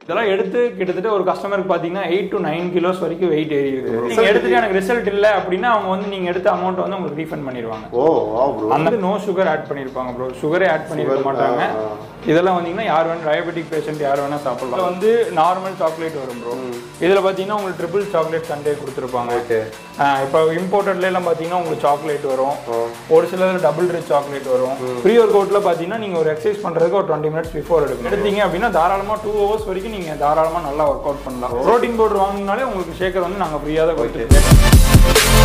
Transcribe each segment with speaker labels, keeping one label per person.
Speaker 1: இதெல்லாம் எடுத்து கிட்டத்தட்ட ஒரு கஸ்டமருக்கு பாத்தீங்கன்னா எயிட் டு நைன் கிலோஸ் வரைக்கும் வெயிட் ஏறி இருக்கு நீங்க எடுத்துட்டு எனக்கு ரிசல்ட் இல்ல அப்படின்னா அவங்க வந்து நீங்க எடுத்த அமௌண்ட் வந்து உங்களுக்கு ரீஃபண்ட் பண்ணிடுவாங்க
Speaker 2: ஓ வா ப்ரோ
Speaker 1: அந்த நோ சுகர் ஆட் பண்ணிருப்பாங்க ப்ரோ சுகரே ஆட் பண்ணிருக்க
Speaker 2: Sugar,
Speaker 1: மாட்டாங்க
Speaker 2: ஆ,
Speaker 1: இதெல்லாம் வந்தீங்கன்னா யார் வேணும் டயபெட்டிக் பேஷண்ட் யார் வேணா சாப்பிடலாம் இதுல வந்து நார்மல் சாக்லேட் வரும் ப்ரோ இதுல பாத்தீங்கன்னா உங்களுக்கு ட்ரிபிள் சாக்லேட் சண்டே கொடுத்துருப்பாங்க
Speaker 2: ஓகே
Speaker 1: இப்போ இம்போர்ட்டட்ல எல்லாம் பாத்தீங்கன்னா உங்களுக்கு சாக்லேட் வரும் ஒரு சிலர் டபுள் ரிச் சாக்லேட் வரும் ப்ரீ ஒர்க் அவுட்ல பாத்தீங்கன்னா நீங்க ஒரு எக்ஸசைஸ் பண்றதுக்கு ஒரு டுவெண்ட்டி மினிட்ஸ் பிஃபோர் எடுக்கணும் எடுத்தீங்க அப்படின்னா தாராளமா டூ ஹவர்ஸ் வரைக்கும் நீங்க தாராளமா நல்லா ஒர்க் அவுட் பண்ணலாம் ப்ரோட்டீன் பவுடர் வாங்கினாலே உங்களுக்கு ஷேக்கர் வந்து நாங்க ஃப்ரீயா தான் கொடுத்துருக்கோம்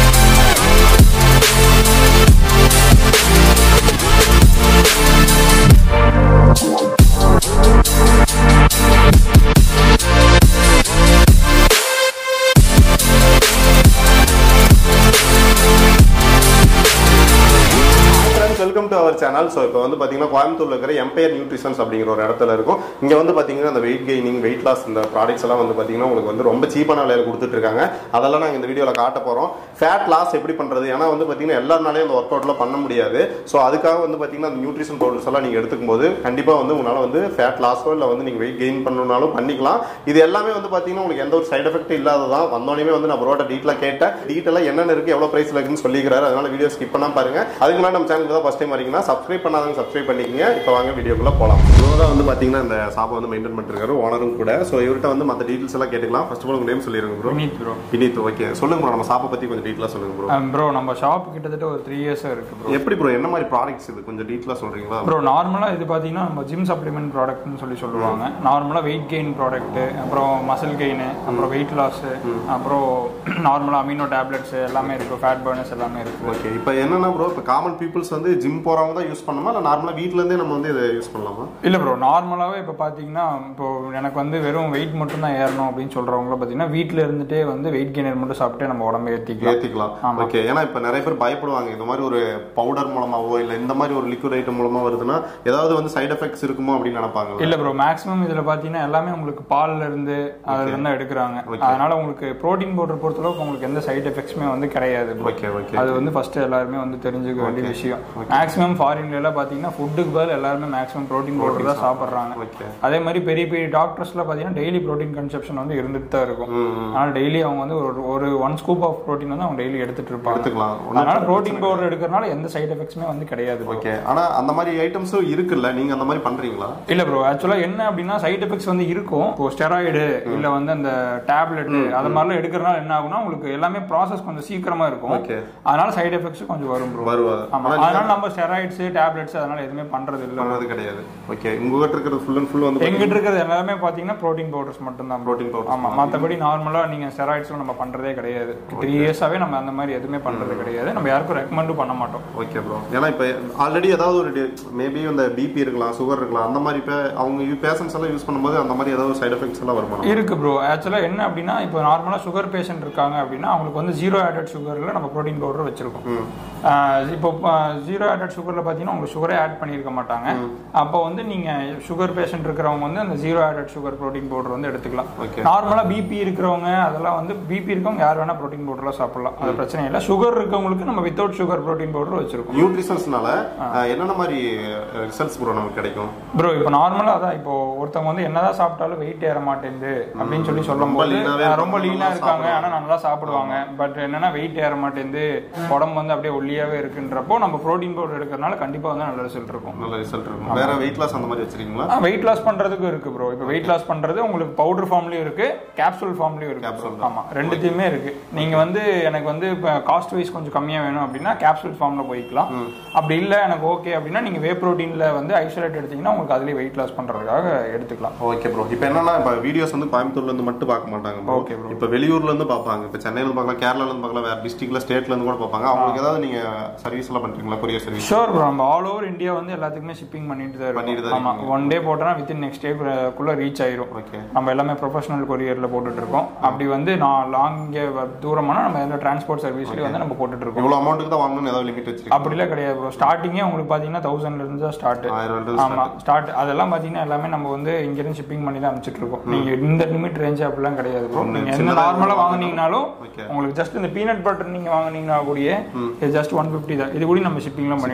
Speaker 2: friends welcome to our channel so இப்போ வந்து பார்த்தீங்கன்னா கோயம்புத்தூர்ல இருக்கிற எம்பையர் நியூட்ரிஷன்ஸ் அப்படிங்கிற ஒரு இடத்துல இருக்கும் இங்கே வந்து பார்த்தீங்கன்னா அந்த வெயிட் கெய்னிங் வெயிட் லாஸ் இந்த ப்ராடக்ட்ஸ் எல்லாம் வந்து பார்த்தீங்கன்னா உங்களுக்கு வந்து ரொம்ப சீப்பான விலையில கொடுத்துட்டு இருக்காங்க அதெல்லாம் நாங்கள் இந்த வீடியோவில் காட்ட போகிறோம் ஃபேட் லாஸ் எப்படி பண்ணுறது ஏன்னா வந்து பார்த்தீங்கன்னா எல்லாருனாலையும் அந்த ஒர்க் அவுட்லாம் பண்ண முடியாது ஸோ அதுக்காக வந்து பார்த்தீங்கன்னா அந்த நியூட்ரிஷன் பவுடர்ஸ் எல்லாம் நீங்கள் எடுத்துக்கும் போது கண்டிப்பாக வந்து உங்களால் வந்து ஃபேட் லாஸோ இல்லை வந்து நீங்கள் வெயிட் கெயின் பண்ணணும்னாலும் பண்ணிக்கலாம் இது எல்லாமே வந்து பார்த்தீங்கன்னா உங்களுக்கு எந்த ஒரு சைடு எஃபெக்ட் இல்லாததான் வந்தோடனே வந்து நான் ப்ரோட்ட டீட்டெயிலாக கேட்டேன் டீட்டெயிலாக என்னென்ன இருக்குது எவ்வளோ ப்ரைஸில் இருக்குன்னு சொல்லிக்கிறாரு அதனால வீடியோ ஸ்கிப் பண்ணாம பாருங்க அதுக்கு முன்னாடி நம்ம சேனலுக்கு தான் ஃபஸ்ட் டைம் வரீங்கன்னா சப்ஸ்கிரைப் பண்ணாதவங்க சப்ஸ்கிரைப் பண்ணிக்கங்க இப்போ வாங்க வீடியோக்குள்ள போகலாம் இவங்க வந்து பார்த்தீங்கன்னா இந்த ஷாப்பை வந்து மெயின்டைன் பண்ணிருக்காரு ஓனரும் கூட ஸோ இவர்கிட்ட வந்து மற்ற டீட்டெயில்ஸ் எல்லாம் கேட்டுக்கலாம் ஃபர்ஸ்ட் ஆஃப் ஆல் உங்க நேம் சொல்லிருங்க bro
Speaker 1: Vineeth bro
Speaker 2: Vineeth okay சொல்லுங்க ப்ரோ நம்ம ஷாப்பை பற்றி கொஞ்சம் டீட்டெயிலாக சொல்லுங்க ப்ரோ
Speaker 1: ப்ரோ நம்ம ஷாப் கிட்டத்தட்ட ஒரு த்ரீ இயர்ஸாக இருக்கு ப்ரோ
Speaker 2: எப்படி ப்ரோ என்ன மாதிரி ப்ராடக்ட்ஸ் இது கொஞ்சம் டீட்டெயிலாக சொல்றீங்களா
Speaker 1: ப்ரோ நார்மலாக இது பார்த்தீங்கன்னா நம்ம ஜிம் சப்ளிமெண்ட் ப்ராடக்ட்னு சொல்லி சொல்லுவாங்க நார்மலாக வெயிட் கெயின் ப்ராடக்ட் அப்புறம் மசில் கெயின் அப்புறம் வெயிட் லாஸ் அப்புறம் நார்மலாக அமினோ டேப்லெட்ஸ் எல்லாமே இருக்கு ஃபேட் பர்னர்ஸ் எல்லாமே இருக்கு
Speaker 2: ஓகே இப்போ என்னன்னா ப்ரோ இப்போ காமன் பீப்புள்ஸ் வந்து ஜிம் போறவங்க தான் யூஸ் பண்ணணுமா இல்லை நார்மலாக வீட்ல இருந்தே நம்ம வந்து இதை யூஸ் பண்ணலாமா
Speaker 1: இல்லை ப்ரோ நார்மலாகவே இப்போ பார்த்தீங்கன்னா இப்போ எனக்கு வந்து வெறும் வெயிட் மட்டும் தான் ஏறணும் அப்படின்னு சொல்கிறவங்கள பார்த்தீங்கன்னா வீட்டில் இருந்துட்டே வந்து வெயிட் கெயினர் மட்டும் சாப்பிட்டு நம்ம உடம்பை ஏற்றிக்கலாம்
Speaker 2: ஏத்திக்கலாம் ஓகே ஏன்னா இப்ப நிறைய பேர் பயப்படுவாங்க இந்த மாதிரி ஒரு பவுடர் மூலமாவோ இல்ல இந்த மாதிரி ஒரு லிக்விட் ஐட்டம் மூலமா வருதுன்னா ஏதாவது வந்து சைடு எஃபெக்ட்ஸ் இருக்குமோ அப்படின்னு நினைப்பாங்க
Speaker 1: இல்ல ப்ரோ மேக்ஸிமம் இதுல பாத்தீங்கன்னா எல்லாமே உங்களுக்கு பால்ல இருந்து அதுல இருந்து எடுக்கிறாங்க அதனால உங்களுக்கு புரோட்டீன் பவுடர் பொறுத்தளவுக்கு உங்களுக்கு எந்த சைடு எஃபெக்ட்ஸுமே வந்து கிடையாது bro.
Speaker 2: ஓகே ஓகே
Speaker 1: அது வந்து ஃபர்ஸ்ட் எல்லாருமே வந்து தெரிஞ்சுக்க வேண்டிய விஷயம் மேக்ஸிமம் ஃபாரின்ல எல்லாம் பாத்தீங்கன்னா ஃபுட்டுக்கு பதில் எல்லாருமே மேக்ஸிமம் புரோட்டீன் பவுடர் தான் சாப்பிடுறாங்க
Speaker 2: ஓகே
Speaker 1: அதே மாதிரி பெரிய பெரிய டாக்டர்ஸ்ல பாத்தீங்கன்னா டெய்லி புரோட்டீன் கன்சப்ஷன் வந்து இருந்துட்டு தான் இருக்கும் அதனால டெய்லி அவங்க வந்து ஒரு ஒரு ஒன் ஸ்கூப் ஆஃப் புரோட்டீன் வந்து அவங்க டெய்லி எடுத்துட்டு இருப்பாங்க
Speaker 2: எடுத்துக்கலாம்
Speaker 1: அதனால புரோட்டீன் பவுடர் எடுக்கிறனால எந்த சைடு எஃபெக்ட்ஸுமே வந்து கிடையாது bro.
Speaker 2: ஓகே ஆனா அந்த மாதிரி ஐட்டம்ஸும் இருக்குல்ல நீங்க அந்த மாதிரி பண்றீங்களா
Speaker 1: இல்ல ப்ரோ ஆக்சுவலா என்ன அப்படின்னா சைடு எஃபெக்ட்ஸ் வந்து இருக்கும் இப்போ ஸ்டெராய்டு இல்ல வந்து அந்த டேப்லெட் அது மாதிரிலாம் எடுக்கிறனால என்ன ஆகும்னா உங்களுக்கு எல்லாமே ப்ராசஸ் கொஞ்சம் சீக்கிரமா இருக்கும்
Speaker 2: ஓகே
Speaker 1: அதனால சைடு எஃபெக்ட்ஸ் கொஞ்சம் வரும் ப்ரோ
Speaker 2: வருவாது
Speaker 1: ஆமா அதனால நம்ம ஸ்டெராய்ட்ஸ் டேப்லெட்ஸ் அதனால எதுவுமே பண்றது இல்ல
Speaker 2: பண்ணது கிடையாது ஓகே உங்ககிட்ட இருக்கிறது ஃபுல் அண்ட் ஃபுல் வந்து
Speaker 1: எங்கிட்ட இருக்கிறது எல்லாமே பாத்தீங்கன்னா ப்ரோட்டீன் பவுடர்ஸ் மட்டும் தான்
Speaker 2: ப்ரோட்டீன் பவுடர்
Speaker 1: ஆமா மத்தபடி நார்மலா நீங்க ஸ்டெராய்ட்ஸ்லாம் நம்ம பண்றதே கிடையாது த்ரீ இயர்ஸாவே நம்ம அந்த மாதிரி எதுவுமே பண்றது கிடையாது நம்ம யாருக்கும் ரெக்கமெண்டும் பண்ண மாட்டோம்
Speaker 2: ஓகே ப்ரோ ஏன்னா இப்போ ஆல்ரெடி ஏதாவது ஒரு மேபி இந்த பிபி இருக்கலாம் சுகர் இருக்கலாம் அந்த மாதிரி இப்போ அவங்க பேஷன்ஸ் எல்லாம் யூஸ் பண்ணும்போது அந்த மாதிரி ஏதாவது சைடு எஃபெக்ட்ஸ் எல்லாம் வருமா
Speaker 1: இருக்கு ப்ரோ ஆக்சுவலா என்ன அப்படின்னா இப்போ நார்மலா சுகர் பேஷண்ட் இருக்காங்க அப்படின்னா அவங்களுக்கு வந்து ஜீரோ ஆடட் சுகர்ல நம்ம ப்ரோட்டீன் பவுடர் வச்சிருக்கோம் ஆஹ் இப்போ ஜீரோ ஆடட் சுகர்ல பாத்தீங்கன்னா உங்களுக்கு சுகரே ஆட் பண்ணியிருக்க மாட்டாங்க அப்போ வந்து நீங்க சுகர் பேஷண்ட் இருக்கிறவங்க வந்து அந்த zero added sugar protein powder வந்து எடுத்துக்கலாம்
Speaker 2: ஓகே
Speaker 1: நார்மலா பிபி இருக்கிறவங்க அதெல்லாம் வந்து பிபி இருக்கவங்க யார் வேணா ப்ரோட்டீன் பவுடர்லாம் சாப்பிடலாம் அது பிரச்சனை இல்லை சுகர் இருக்கவங்களுக்கு நம்ம வித்தவுட் சுகர் ப்ரோட்டீன் பவுடர் வச்சிருக்கோம்
Speaker 2: நியூட்ரிஷன்ஸ்னால என்னென்ன மாதிரி ரிசல்ட்ஸ் ப்ரோ நமக்கு கிடைக்கும்
Speaker 1: ப்ரோ இப்போ நார்மலா அதான் இப்போ ஒருத்தவங்க வந்து என்னதான் சாப்பிட்டாலும் வெயிட் ஏற மாட்டேங்குது அப்படின்னு சொல்லி சொல்லும்
Speaker 2: ரொம்ப
Speaker 1: போது
Speaker 2: lean-ஆவே
Speaker 1: ஆஹ் ரொம்ப
Speaker 2: இருக்காங்க,
Speaker 1: லீனா
Speaker 2: நல்லா
Speaker 1: இருக்காங்க
Speaker 2: சாப்பிடுவாங்க.
Speaker 1: ஆனா நல்லா சாப்பிடுவாங்க பட் என்னன்னா வெயிட் ஏற மாட்டேங்குது உடம்பு வந்து அப்படியே ஒல்லியாவே இருக்குன்றப்போ நம்ம ப்ரோட்டீன் பவுடர் எடுக்கிறதுனால கண்டிப்பா வந்து நல்ல ரிசல்ட் இருக்கும்
Speaker 2: நல்ல ரிசல்ட் இருக்கும் வேற வெயிட் லாஸ் அந்த மாதிரி வச்சிருக்கீங்களா
Speaker 1: வெயிட் லாஸ் பண்றதுக்கு இருக்கு ப்ரோ இப்போ வெயிட் லாஸ் பண்றது உங்களுக்கு பவுடர் ஃபார்ம்லயும் இருக்கு கேப்சூல் ஃபார்ம்லயும் இருக்கு
Speaker 2: Capsule
Speaker 1: bro. ஆமா ரெண்டுத்தையுமே இருக்கு நீங்க வந்து எனக்கு வந்து இப்போ காஸ்ட் வைஸ் கொஞ்சம் கம்மியா வேணும் அப்படின்னா கேப்சூல் ஃபார்ம்ல போய்க்கலாம் அப்படி இல்ல எனக்கு ஓகே அப்படின்னா நீங்க வே ப்ரோட்டீன்ல வந்து ஐசோலேட் எடுத்தீங்கன்னா உங்களுக்கு அதுலயே வெயிட் லாஸ் பண்றதுக்காக எடுத்துக்கலாம்
Speaker 2: ஓகே ப்ரோ இப்போ என்னன்னா இப்போ வீடியோஸ் வந்து கோயம்புத்தூர்ல இருந்து மட்டும் பார்க்க மாட்டாங்க bro.
Speaker 1: Okay, bro.
Speaker 2: இப்போ வெளியூர்ல இருந்து பார்ப்பாங்க இப்போ சென்னையில இருந்து பார்க்கலாம் கேரளால இருந்து பார்க்கலாம் வேற டிஸ்ட்ரிக்ட்ல ஸ்டேட்ல இருந்து கூட பார்ப்பாங்க அவங்களுக்கு ஏதாவது நீங்க சர்வீஸ் எல்லாம் பண்றீங்களா கொரியர் சர்வீஸ்
Speaker 1: ஷோர் ப்ரோ நம்ம ஆல் ஓவர் இந்தியா வந்து எல்லாத்துக்குமே ஷிப்பிங் பண்ணிட்டு தான்
Speaker 2: பண்ணிட்டு
Speaker 1: இருக்கோம்
Speaker 2: தான்
Speaker 1: ஆமா ஒன் டே போட்டோம்னா வித்தின் நெக்ஸ்ட் டேக்குள்ள ரீச் ஆயிரும்
Speaker 2: ஓகே
Speaker 1: நம்ம எல்லாமே ப்ரொஃபஷனல் கொரியர்ல போட்டுட்டு இருக்கோம் அப்படி வந்து நான் லாங் தூரமான நம்ம எந்த டிரான்ஸ்போர்ட் சர்வீஸ்லயும் வந்து நம்ம போட்டுட்டு இருக்கோம்
Speaker 2: இவ்வளவு அமௌண்ட்டுக்கு தான் வாங்கணும்னு ஏதாவது லிமிட் வச்சிருக்கீங்க
Speaker 1: அப்படிலாம் கிடையாது ப்ரோ ஸ்டார்டிங்கே உங்களுக்கு பாத்தீங்கன்னா தௌசண்ட்ல இருந்து தான் ஸ்டார்ட்
Speaker 2: ஆயிரம் ரெண்டு
Speaker 1: ஆமா ஸ்டார்ட் அதெல்லாம் பாத்தீங்கன்னா எல்லாமே நம்ம வந்து இங்க இருந்து ஷிப்பிங் பண்ணி தான் அனுப்பிச்சிட்டு இருக்கோம் நீங்க இந்த லிமிட் ரேஞ்ச் அப்படிலாம் கிடையாது ப்ரோ நீங்க என்ன
Speaker 2: சின்னதா
Speaker 1: நார்மலா வாங்குனீங்கனாலும்
Speaker 2: Okay.
Speaker 1: உங்களுக்கு ஜஸ்ட் இந்த பீனட் பட்டர் நீங்க வாங்குனீங்கன்னா கூடிய ஜஸ்ட் ஒன் ஃபிஃப்டி தான் இது கூட நம்ம ஷிப்பிங்லாம் பண்ணிட்டு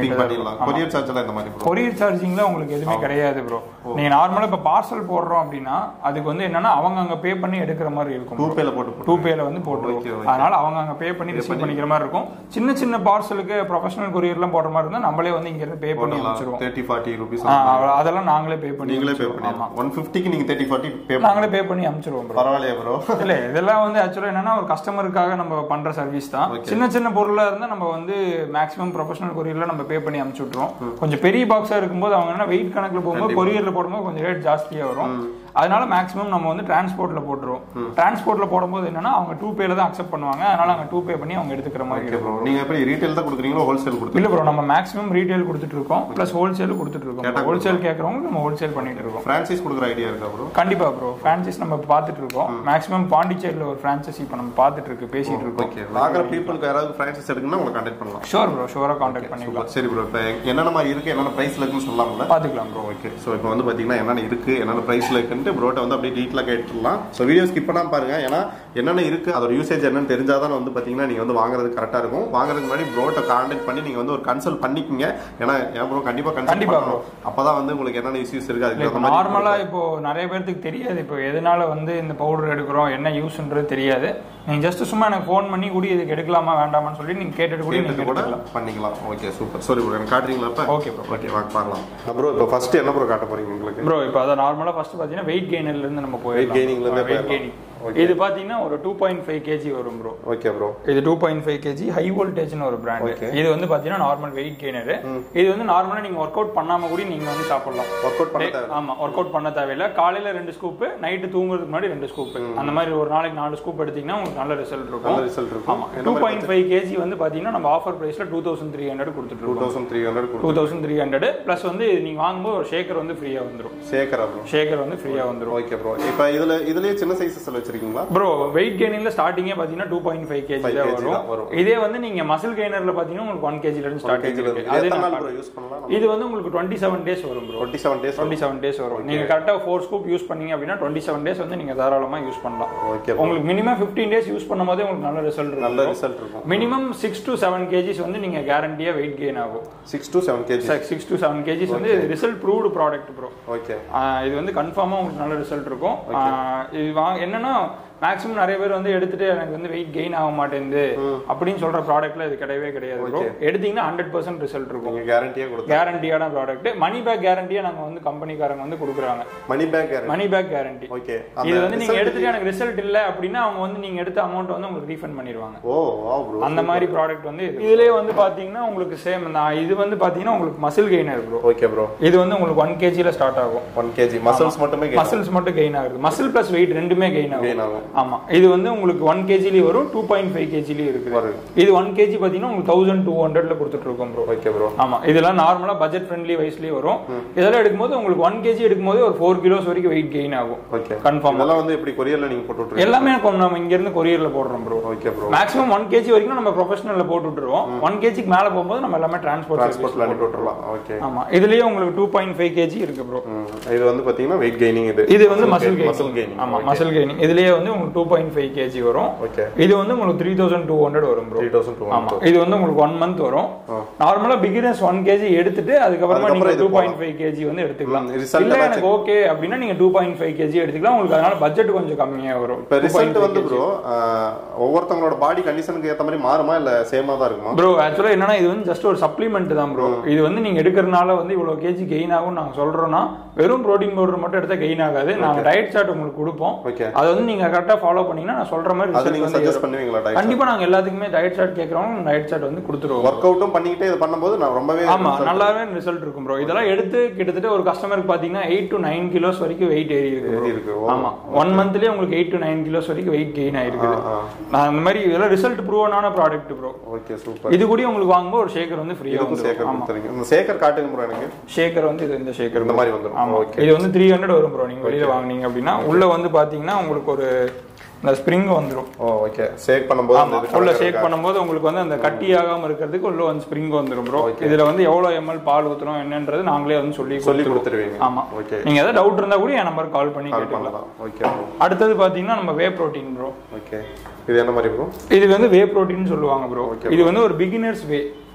Speaker 2: ஷிப்பிங் பண்ணிடலாம் கொரியர் சார்ஜ் எல்லாம் இந்த மாதிரி ப்ரோ
Speaker 1: கொரியர் சார்ஜிங்ல உங்களுக்கு எதுவுமே கிடையாது ப்ரோ நீங்க நார்மலா இப்ப பார்சல் போடுறோம் அப்படின்னா அதுக்கு வந்து என்னன்னா அவங்க அங்க பே பண்ணி எடுக்கிற மாதிரி இருக்கும்
Speaker 2: டூ பேல போட்டு
Speaker 1: டூ பேல வந்து
Speaker 2: Okay,
Speaker 1: போட்டுருவோம்
Speaker 2: okay.
Speaker 1: அதனால அவங்க அங்க பே பண்ணி ரிசீவ் பண்ணிக்கிற மாதிரி இருக்கும் சின்ன சின்ன பார்சலுக்கு ப்ரொஃபஷனல் கொரியர்லாம் போடுற மாதிரி இருந்தா நம்மளே வந்து இங்க இருந்து பே பண்ணி அனுப்பிச்சிருவோம்
Speaker 2: தேர்ட்டி ஃபார்ட்டி ருபீஸ்
Speaker 1: ஆ, அவ்வளவு- அதெல்லாம் நாங்களே பே பண்ணி
Speaker 2: நீங்களே பே
Speaker 1: அனுப்பிச்சிருவோம்.
Speaker 2: பண்ணி ஒன் ஃபிஃப்டிக்கு நீங்க தேர்ட்டி ஃபார்ட்டி பே
Speaker 1: நாங்களே பே பண்ணி அனுப்பிச்சிருவோம் ப்ரோ
Speaker 2: பரவாயில்லையா ப்ரோ
Speaker 1: இல்ல இதெல்லாம் வந்து ஆக்சுவலா என்னன்னா ஒரு கஸ்டமருக்காக நம்ம பண்ற சர்வீஸ் தான் சின்ன சின்ன பொருளா இருந்தா நம்ம வந்து மேக்ஸிமம் ப்ரொஃபஷனல் கொரியர்ல நம்ம பே பண்ணி அனுப்பிச்சு விட்டுருவோம் கொஞ்சம் பெரிய பாக்ஸா இருக்கும்போது அவங்க என்ன வெயிட் கணக்குல போகும்போது கொரியர்ல போடும்போது கொஞ்சம் ரேட் ஜாஸ்தியா வரும் அதனால மேக்ஸிமம் நம்ம வந்து டிரான்ஸ்போர்ட்ல போட்டுருவோம் டிரான்ஸ்போர்ட்ல போடும்போது என்னன்னா அவங்க டூ பேல தான் அக்செப்ட் பண்ணுவாங்க அதனால அவங்க டூ பே பண்ணி அவங்க எடுத்துக்கிற மாதிரி
Speaker 2: ஓகே
Speaker 1: இருக்கும்
Speaker 2: ப்ரோ நீங்க எப்படி ரீட்டைல் தான் கொடுக்குறீங்களோ ஹோல்சேல் கொடுத்துருக்கீங்க
Speaker 1: இல்ல ப்ரோ நம்ம மேக்ஸிமம் ரீட்டைல் கொடுத்துட்டு இருக்கோம் பிளஸ் ஹோல்சேல் கொடுத்துட்டு இருக்கோம் ஹோல்சேல் கேட்கறவங்க நம்ம ஹோல்சேல் பண்ணிட்டு இருக்கோம்
Speaker 2: ஃப்ரான்சைஸ் கொடுக்குற ஐடியா இருக்கா ப்ரோ
Speaker 1: கண்டிப்பா ப்ரோ பிரான்சைஸ் நம்ம பார்த்துட்டு இருக்கோம் மேக்ஸிமம் பாண்டிச்சேரியில ஒரு பிரான்சைஸ் இப்போ நம்ம பார்த்துட்டு இருக்கு பேசிட்டு இருக்கோம்
Speaker 2: ஓகே பார்க்குற பீப்புளுக்கு யாராவது ஃப்ரான்சைஸ் எடுக்கணும்னா உங்களை கான்டாக்ட் பண்ணலாம்
Speaker 1: ஷோர் ப்ரோ ஷோரா காண்டாக்ட் பண்ணிக்கலாம்
Speaker 2: சரி ப்ரோ இப்போ என்னென்ன மாதிரி இருக்கு என்னென்ன ப்ரைஸ்ல இருக்குன்னு சொல்லலாம்ல
Speaker 1: பார்த்துக்கலாம் ப்ரோ
Speaker 2: ஓகே ஸோ இப்போ வந்து பார்த்தீங்கன்னா என்னென்ன இருக்கு என்னென்ன ப்ரைஸ்ல இருக்குன்ட்டு ப்ரோட்ட வந்து அப்படியே டீட்டெயிலாக கேட்டுடலாம் ஸோ வீடியோ ஸ்கிப் பண்ணாம பாருங்க ஏன்னா என்னென்ன இருக்கு அதோட யூசேஜ் என்னன்னு தெரிஞ்சாதான் வந்து பார்த்தீங்கன்னா நீங்க வந்து வாங்குறது கரெக்டாக இருக்கும் வாங்குறதுக்கு முன்னாடி ப்ரோட்ட கான்டாக்ட் பண்ணி நீங்க வந்து ஒரு கன்சல்ட் பண்ணிக்கங்க ஏன்னா ஏன் ப்ரோ கண்டிப்பாக கன்சல்ட்
Speaker 1: கண்டிப்பா
Speaker 2: பண்ணணும் அப்பதான் வந்து உங்களுக்கு என்னென்ன இஷ்யூஸ் இருக்கு அதுக்கு
Speaker 1: இப்போ
Speaker 2: தகுந்த மாதிரி
Speaker 1: நார்மலா இப்போ நிறைய பேர்த்துக்கு தெரியாது இப்போ எதனால வந்து இந்த பவுடர் எடுக்கிறோம் என்ன யூஸ்ன்றது தெரியாது நீங்க ஜஸ்ட் சும்மா எனக்கு ஃபோன் பண்ணி கூட இதுக்கு எடுக்கலாமா வேண்டாமான்னு சொல்லி நீங்க கேட்டுட்டு கூட நீங்க
Speaker 2: கேட்டுட்டு கூட
Speaker 1: எடுத்துக்கலாம்
Speaker 2: பண்ணிக்கலாம் ஓகே சூப்பர் சரி ப்ரோ எனக்கு காட்டுறீங்களா இப்போ
Speaker 1: ஓகே ப்ரோ
Speaker 2: ஓகே வாங்க பார்க்கலாம் ப்ரோ இப்போ ஃபர்ஸ்ட் என்ன ப்ரோ காட்ட போறீங்க உங்களுக்கு
Speaker 1: ப்ரோ இப்போ அதை நார்மலா ஃபர்ஸ்ட் பாத்தீங்கன்னா வெயிட் கெயினர்ல இருந்து நம்ம
Speaker 2: Weight gaining ல இருந்தே
Speaker 1: வெயிட்
Speaker 2: போயிடலாம்.
Speaker 1: கெய்னிங் இது பாத்தீங்கன்னா ஒரு டூ பாயிண்ட் ஃபைவ் கேஜி வரும் ப்ரோ
Speaker 2: ஓகே ப்ரோ
Speaker 1: இது two point five KG high வோல்டேஜ்னு ஒரு பிராண்ட்
Speaker 2: Okay.
Speaker 1: இது வந்து பாத்தீங்கன்னா நார்மல் வெயிட் கெய்னர் இது வந்து நார்மலா நீங்க ஒர்க் அவுட் பண்ணாம கூட நீங்க வந்து சாப்பிடலாம்
Speaker 2: ஒர்க் அவுட் பண்ண தேவை
Speaker 1: ஆமா ஒர்க் அவுட் பண்ண தேவையில்ல காலையில ரெண்டு ஸ்கூப் நைட்டு தூங்குறதுக்கு முன்னாடி ரெண்டு ஸ்கூப் அந்த மாதிரி ஒரு நாளைக்கு நாலு ஸ்கூப் எடுத்தீங்கன்னா உங்களுக்கு நல்ல ரிசல்ட்
Speaker 2: நல்ல
Speaker 1: இருக்கும்
Speaker 2: ரிசல்ட் இருக்கும்
Speaker 1: ஆமா டூ பாயிண்ட் ஃபைவ் கேஜி வந்து பாத்தீங்கன்னா நம்ம ஆஃபர் பிரைஸ்ல டூ தௌசண்ட் த்ரீ ஹண்ட்ரட் கொடுத்துட்டு
Speaker 2: டூ
Speaker 1: இருக்கோம்
Speaker 2: thousand three hundred
Speaker 1: two thousand three hundred plus வந்து நீங்க வாங்கும்போது ஒரு ஷேக்கர் வந்து ஃப்ரீயா வந்துரும்
Speaker 2: சேக்கரா ப்ரோ
Speaker 1: ஷேக்கர் வந்து ஃப்ரீயா வந்துரும்
Speaker 2: ஓகே ப்ரோ இப்போ இதுல இதுலயே சின்ன சைஸஸ் வச்சிருக்கீங்களா
Speaker 1: ப்ரோ வெயிட் கெயினிங்ல ஸ்டார்டிங்கே பாத்தீங்கன்னா டூ பாயிண்ட் ஃபைவ் கேஜி
Speaker 2: 5
Speaker 1: தான்
Speaker 2: kg தான்
Speaker 1: வரும்
Speaker 2: வரும்.
Speaker 1: இதே வந்து நீங்க மசில் கெய்னர்ல பாத்தீங்கன்னா உங்களுக்கு ஒன் கேஜில இருந்து ஸ்டார்ட்
Speaker 2: கேஜில இருக்கு
Speaker 1: அது
Speaker 2: எத்தனை
Speaker 1: நான்
Speaker 2: நாள் ப்ரோ யூஸ் பண்ணலாம்
Speaker 1: இது வந்து உங்களுக்கு டுவெண்ட்டி செவன் டேஸ் வரும் bro
Speaker 2: twenty seven days
Speaker 1: twenty seven days வரும் நீங்க கரெக்டா ஃபோர் ஸ்கூப் யூஸ் பண்ணீங்க அப்படின்னா டுவெண்ட்டி செவன் டேஸ் வந்து நீங்க தாராளமா யூஸ் பண்ணலாம்
Speaker 2: ஓகே
Speaker 1: உங்களுக்கு மினிமம் ஃபிஃப்டீன் டேஸ் யூஸ் பண்ணும்போதே உங்களுக்கு நல்ல ரிசல்ட்
Speaker 2: நல்ல
Speaker 1: இருக்கும்
Speaker 2: ரிசல்ட் இருக்கும்
Speaker 1: minimum six to seven KGs வந்து நீங்க கேரண்டியா வெயிட் கெயின் ஆகும்
Speaker 2: six to seven KG
Speaker 1: six to seven KGs வந்து result proved product bro
Speaker 2: okay
Speaker 1: இது வந்து கன்ஃபார்மா உங்களுக்கு நல்ல ரிசல்ட் இருக்கும் ஆஹ் இது வாங்க என்னன்னா மேக்ஸிமம் நிறைய பேர் வந்து எடுத்துட்டு எனக்கு வந்து வெயிட் கெயின் ஆக மாட்டேங்குது அப்படின்னு சொல்ற ப்ராடக்ட்ல இது கிடையவே கிடையாது bro. எடுத்தீங்கன்னா ஹண்ட்ரட் பர்சன்ட் ரிசல்ட் இருக்கும்
Speaker 2: நீங்க கேரண்டியா கொடுத்தா
Speaker 1: கேரண்டியான ப்ராடக்ட் மணி பேக் கேரண்டியா நாங்க வந்து கம்பெனிக்காரங்க வந்து கொடுக்குறாங்க
Speaker 2: money back guarantee
Speaker 1: money back guarantee
Speaker 2: okay
Speaker 1: இது வந்து நீங்க எடுத்துட்டு எனக்கு ரிசல்ட் இல்ல அப்படின்னா அவங்க வந்து நீங்க எடுத்த அமௌண்ட் வந்து உங்களுக்கு ரீஃபண்ட் பண்ணிடுவாங்க
Speaker 2: ஓ வா ப்ரோ
Speaker 1: அந்த மாதிரி ப்ராடக்ட் வந்து இது. இதுலயே வந்து பாத்தீங்கன்னா உங்களுக்கு சேம் தான் இது வந்து பாத்தீங்கன்னா உங்களுக்கு muscle gainer bro
Speaker 2: okay bro
Speaker 1: இது வந்து உங்களுக்கு ஒன் கேஜில ஸ்டார்ட் ஆகும்
Speaker 2: ஒன் கேஜி மசில்ஸ் மட்டுமே gain
Speaker 1: மசில்ஸ் மட்டும் கெயின் ஆகுது மசில் பிளஸ் வெயிட் ரெண்டுமே கெயின் ஆகும்
Speaker 2: gain ஆகும்
Speaker 1: ஆமா இது வந்து உங்களுக்கு ஒன் கேஜிலயும் வரும் டூ பாயிண்ட் ஃபைவ் கேஜிலயும் இருக்குது
Speaker 2: வருது.
Speaker 1: இது ஒன் கேஜி பாத்தீங்கன்னா உங்களுக்கு தௌசண்ட் டூ ஹண்ட்ரட்ல கொடுத்துட்டு இருக்கோம் ப்ரோ
Speaker 2: ஓகே ப்ரோ
Speaker 1: ஆமா இதெல்லாம் நார்மலா பட்ஜெட் ஃப்ரெண்ட்லி வயசுலயே வரும் இதெல்லாம் எடுக்கும்போது உங்களுக்கு ஒன் கேஜி எடுக்கும்போது ஒரு ஃபோர் கிலோஸ் வரைக்கும் வெயிட் கெயின் ஆகும்
Speaker 2: ஓகே
Speaker 1: கன்ஃபார்ம்
Speaker 2: இதெல்லாம் வந்து எப்படி கொரியர்ல நீங்க போட்டு விட்டுருக்கீங்க
Speaker 1: எல்லாமே கொ- நம்ம இங்க இருந்து கொரியர்ல போடுறோம் bro
Speaker 2: okay bro
Speaker 1: maximum one KG வரைக்கும் நம்ம ப்ரொஃபஷனல்ல போட்டு விட்டுருவோம் ஒன் கேஜிக்கு மேல போகும்போது நம்ம எல்லாமே டிரான்ஸ்போர்ட்
Speaker 2: டிரான்ஸ்போர்ட்ல அனுப்பி விட்டுறலாம் ஓகே
Speaker 1: ஆமா இதுலயே உங்களுக்கு டூ பாயிண்ட் ஃபைவ் கேஜி இருக்கு ப்ரோ
Speaker 2: இது வந்து பாத்தீங்கன்னா வெயிட் கெய்னிங் இது
Speaker 1: இது வந்து மசில்
Speaker 2: மசில்
Speaker 1: கெயின்
Speaker 2: கெய்னிங்
Speaker 1: ஆமா மசில் கெய்னிங் இதுலயே வந்து உங்களுக்கு டூ பாயிண்ட் ஃபைவ் கேஜி வரும்
Speaker 2: ஓகே
Speaker 1: இது வந்து உங்களுக்கு த்ரீ தௌசண்ட் டூ ஹண்ட்ரட் வரும் ப்ரோ
Speaker 2: த்ரீ தௌசண்ட் டூ
Speaker 1: ஆமா இது வந்து உங்களுக்கு ஒன் மந்த் வரும் நார்மலா பிகினர்ஸ் ஒன் கேஜி எடுத்துட்டு அதுக்கப்புறமா
Speaker 2: அதுக்கப்புறம்
Speaker 1: நீங்க
Speaker 2: இது
Speaker 1: டூ பாயிண்ட் ஃபைவ் கேஜி வந்து எடுத்துக்கலாம்
Speaker 2: ம், result
Speaker 1: இல்ல
Speaker 2: எல்லாம்
Speaker 1: எனக்கு ஓகே அப்படின்னா நீங்க டூ பாயிண்ட் ஃபைவ் கேஜி எடுத்துக்கலாம் உங்களுக்கு அதனால பட்ஜெட் கொஞ்சம் கம்மியா வரும்
Speaker 2: இப்போ ரிசல்ட் வந்து ப்ரோ ஒவ்வொருத்தவங்களோட பாடி கண்டிஷனுக்கு ஏத்த மாதிரி மாறுமா இல்ல சேமா தான் இருக்குமா
Speaker 1: ப்ரோ ஆக்சுவலா என்னன்னா இது வந்து ஜஸ்ட் ஒரு சப்ளிமெண்ட் தான் ப்ரோ இது வந்து நீங்க எடுக்கிறனால வந்து இவ்வளவு கேஜி கெயின் ஆகும் நாங்க சொல்றோம்னா வெறும் புரோட்டீன் பவுடர் மட்டும் எடுத்தா கெயின் ஆகாது நாங்க டயட் சார்ட் உங்களுக்கு கொடுப்போம்
Speaker 2: ஓகே
Speaker 1: அதை வந்து நீங்க கரெக்டா ஃபாலோ பண்ணீங்கன்னா நான் சொல்ற மாதிரி
Speaker 2: அது
Speaker 1: result
Speaker 2: நீங்க
Speaker 1: வந்து
Speaker 2: சஜஸ்ட் பண்ணுவீங்களா டயட்
Speaker 1: கண்டிப்பா நாங்க எல்லாத்துக்குமே டயட் சார்ட் கேட்கறவங்க டயட் சார்ட் வந்து கொடுத்துருவோம்
Speaker 2: ஒர்க் அவுட்டும் பண்ணிக்கிட்டே இது பண்ணும்போது நான் ரொம்பவே
Speaker 1: ஆமா நல்லாவே ரிசல்ட் இருக்கும் ப்ரோ இதெல்லாம் எடுத்து கிட்டத்தட்ட ஒரு கஸ்டமருக்கு பாத்தீங்கன்னா எயிட் டு நைன் கிலோஸ் வரைக்கும் வெயிட் ஏறி இருக்கு bro.
Speaker 2: ஏறி இருக்கு. ஓ.
Speaker 1: ஆமா ஒன் மந்த்லயே உங்களுக்கு எயிட் டு நைன் கிலோஸ் வரைக்கும் வெயிட் கெயின் ஆயிருக்குது
Speaker 2: ஆ.
Speaker 1: நான் அந்த மாதிரி இதெல்லாம் ரிசல்ட் ப்ரூவனான ப்ராடக்ட் ப்ரோ
Speaker 2: ஓகே சூப்பர்
Speaker 1: இது கூட உங்களுக்கு வாங்கும்போது ஒரு ஷேக்கர் வந்து ஃப்ரீயா
Speaker 2: இதுக்கும்
Speaker 1: வந்து
Speaker 2: சேக்கர் கொடுத்துறீங்க இந்த சேக்கர் காட்டுங்க ப்ரோ எனக்கு
Speaker 1: ஷேக்கர் வந்து இது இந்த ஷேக்கர்
Speaker 2: இந்த மாதிரி வந்துரும்.
Speaker 1: ஆமா
Speaker 2: Okay.
Speaker 1: இது வந்து த்ரீ ஹண்ட்ரட் வரும் ப்ரோ நீங்க வெளியில வாங்குனீங்க அப்படின்னா உள்ள வந்து பாத்தீங்கன்னா உங்களுக்கு ஒரு இந்த ஸ்ப்ரிங் வந்துரும்
Speaker 2: ஓ ஓகே ஷேக் பண்ணும்போது
Speaker 1: ஆமா
Speaker 2: அந்த இது
Speaker 1: உள்ள
Speaker 2: கலர்
Speaker 1: ஷேக் பண்ணும்போது உங்களுக்கு வந்து அந்த கட்டி ஆகாம இருக்கிறதுக்கு உள்ள வந்து ஸ்ப்ரிங் வந்துரும் ப்ரோ இதுல வந்து எவ்வளவு எம்எல் பால் ஊத்துறோம் என்னன்றது நாங்களே வந்து சொல்லி
Speaker 2: சொல்லி
Speaker 1: கொடுத்துருவோம்.
Speaker 2: கொடுத்துருவீங்க
Speaker 1: ஆமா
Speaker 2: ஓகே
Speaker 1: நீங்க ஏதாவது டவுட் இருந்தா கூட என் நம்பர் கால் பண்ணி
Speaker 2: கால்
Speaker 1: கேட்டுக்கலாம்
Speaker 2: பண்ணலாம் ஓகே ப்ரோ
Speaker 1: அடுத்தது பாத்தீங்கன்னா நம்ம வே புரோட்டீன் ப்ரோ
Speaker 2: ஓகே இது என்ன மாதிரி ப்ரோ
Speaker 1: இது வந்து வே புரோட்டீன் சொல்லுவாங்க ப்ரோ இது வந்து ஒரு பிகினர்ஸ் வே
Speaker 2: ஓ